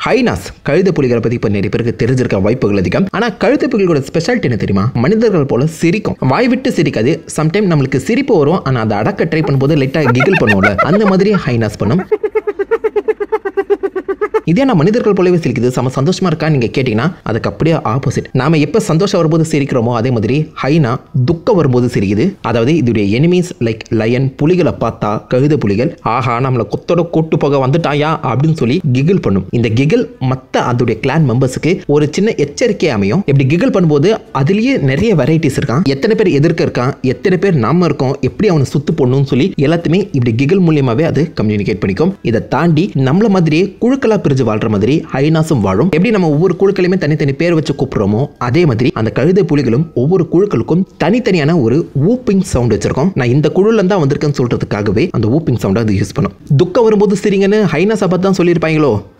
ஹைனாஸ் கழுத புலிகளை பத்தி இப்ப நிறைய பேருக்கு தெரிஞ்சிருக்க வாய்ப்புகள் அதிகம் ஆனா கழுத புலிகளோட ஸ்பெஷாலிட்டி என்ன தெரியுமா மனிதர்கள் போல சிரிக்கும் வாய் விட்டு சிரிக்காது சம்டைம் நம்மளுக்கு சிரிப்பு வரும் ஆனா அதை அடக்க ட்ரை பண்ணும்போது லைட்டா கிகில் பண்ணுவோம்ல அந்த மாதிரி ஹைனாஸ் பண்ணும் இதே நான் மனிதர்கள் போலவே சிரிக்குது செம சந்தோஷமா இருக்கா நீங்க கேட்டீங்கன்னா அதுக்கு அப்படியே ஆப்போசிட் நாம எப்ப சந்தோஷம் வரும்போது சிரிக்கிறோமோ அதே மாதிரி ஹைனா துக்கம் வரும்போது சிரிக்குது அதாவது இதோடைய எனிமீஸ் லைக் லயன் புலிகளை பார்த்தா கழுத புலிகள் ஆஹா நம்மளை கொத்தோட கூட்டு போக வந்துட்டாயா அப்படின்னு சொல்லி கிகில் பண்ணும் இந்த கிகில் மத்த அதோடைய கிளான் மெம்பர்ஸுக்கு ஒரு சின்ன எச்சரிக்கை அமையும் இப்படி கிகில் பண்ணும்போது அதுலயே நிறைய வெரைட்டிஸ் இருக்கான் எத்தனை பேர் எதிர்க்க இருக்கான் எத்தனை பேர் நாம இருக்கோம் எப்படி அவனை சுத்து போடணும்னு சொல்லி எல்லாத்தையுமே இப்படி கிகில் மூலியமாவே அது கம்யூனிகேட் பண்ணிக்கும் இதை தாண்டி நம்மள மாதிரியே குழுக்களா பிரிஞ்சு வாழ்ற மாதிரி ஹைனாஸும் வாழும் எப்படி நம்ம ஒவ்வொரு குழுக்களையுமே தனித்தனி பேர் வச்சு கூப்பிடுறோமோ அதே மாதிரி அந்த கழுதை புலிகளும் ஒவ்வொரு குழுக்களுக்கும் தனித்தனியான ஒரு ஊப்பிங் சவுண்ட் வச்சிருக்கோம் நான் இந்த குழுல தான் வந்திருக்கேன்னு சொல்றதுக்காகவே அந்த ஊப்பிங் சவுண்டை அது யூஸ் பண்ணும் துக்கம் வரும்போது சிரிங்கன்னு ஹைனாஸை பார்த்து தான் சொல்லியிருப்பாங்களோ